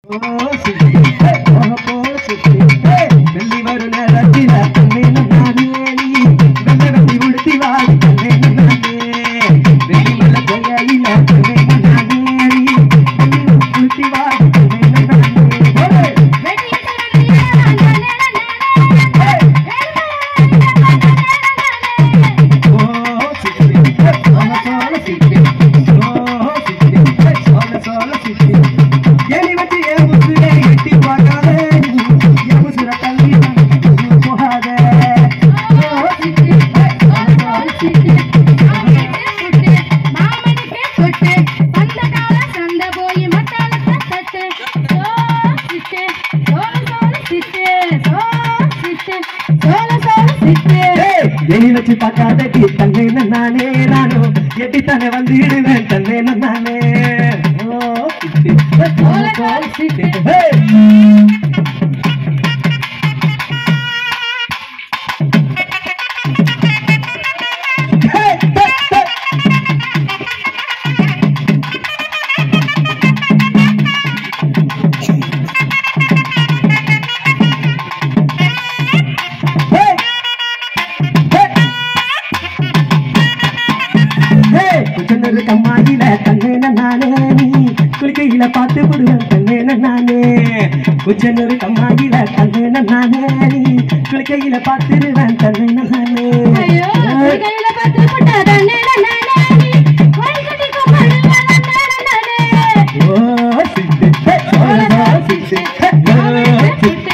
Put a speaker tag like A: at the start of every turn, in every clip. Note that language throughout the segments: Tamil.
A: வெள்ளி வரும் நேரத்தில கண்ணே நானே நீ வெள்ள வெள்ளி உடுத்தி வாடி கண்ணே நானே வெள்ளி மலை கொங்கையில கண்ணே நானே நீ வெள்ளி உடுத்தி வாடி கண்ணே நானே ஓ சித்தி சோல சோல சித்தி ஓ சித்தி சோல சோல சித்தி ஏனி வச்சு ஏ முசுரே எட்டி பார்க்காதே ஏ முசுர தள்ளி போகாதே ஓ சித்தி சோல சோல சித்தி ஏனி வச்சு பார்க்காத டி தன்னை நானே நானும் எட்டி தானே வந்துடுவேன் தன்னை நானே ஓ சித்தி சோல சோல சித்தி ஹே Hey, hey, hey. Hey! Hey! Hey! குச்சனரு கம்மாயில தன்னேன நானே நீ குளிக்கையில பார்த்து விடுவேன் தன்னேன நானே குச்சனரு கம்மாயில தன்னேன நானே நீ குளிக்கையில பார்த்துருவேன் தன்னேன நானே ஓ சிட்டு ஹே ஓ சிட்டு ஹே ஓ சிட்டு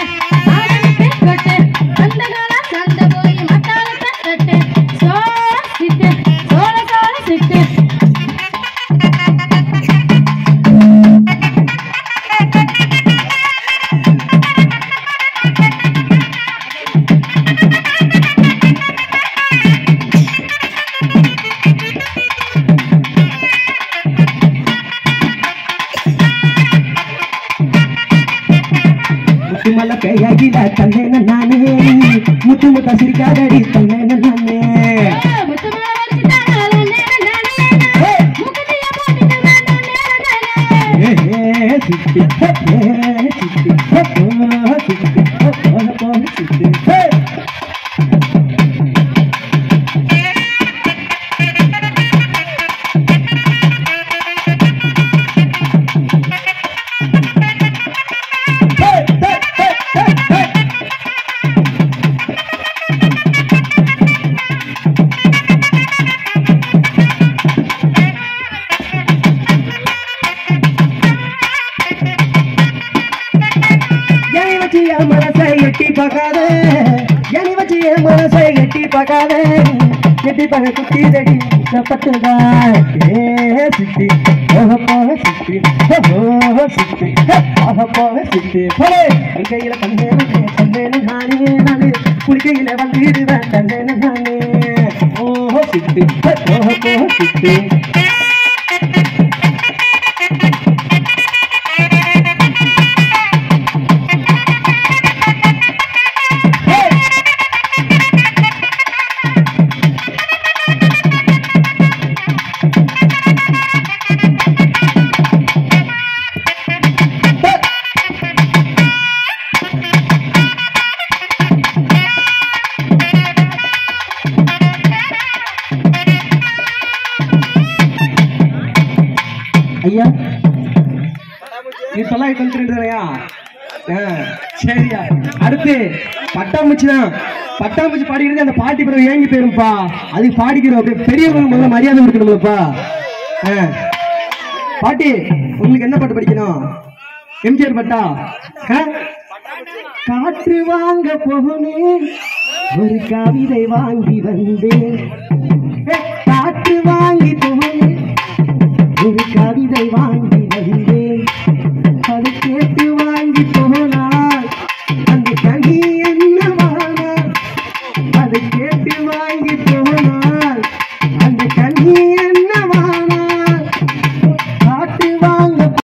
A: முத்துமல பேயாகில தன்னேன நானே முத்து முத்த சிரிக்காதடி தன்னேன நானே ஏ ஏ சிட்டி ஹே ஏ சிட்டி ஹே ஓ சிட்டி ஹே ஓ ஓ சிட்டி ஹே ஹே ஹே ஹே ஹே ஹே என்னை வச்சு என் மனசை எட்டி பார்க்காதே என்னை வச்சு என் மனசை எட்டி பார்க்காதே எட்டி பார்க்க குட்டி தடி பட்டுதா ஏ சித்தி ஓஹ போக சித்தி ஓஹோ சித்தி ஓஹ போக சித்தி போலே என் கையில தந்தேனே தந்தேனே நானே நானே குளிக்கையில வந்துடுவேன் தந்தேனே நானே ஓஹோ சித்தி ஓஹ போக சித்தி ஐயா நீ சொல்லாய் தந்துருக்கியா சரியா அடுத்து பட்டாம்பூச்சி தான் பட்டாம்பூச்சி பாடிக்கிறது அந்த பாட்டி பிறகு ஏங்கி போயிருப்பா அது பாடிக்கிறோம் அப்படியே பெரியவங்க முதல்ல மரியாதை கொடுக்கணும்லப்பா ஆ. பாட்டி உங்களுக்கு என்ன பாட்டு படிக்கணும் எம்ஜிஆர் பாட்டா ஆ? காற்று வாங்க போனேன் ஒரு கவிதை வாங்கி வந்தேன் ஏ, காற்று வாங்கி போனேன் ஒரு கவிதை வாங்கி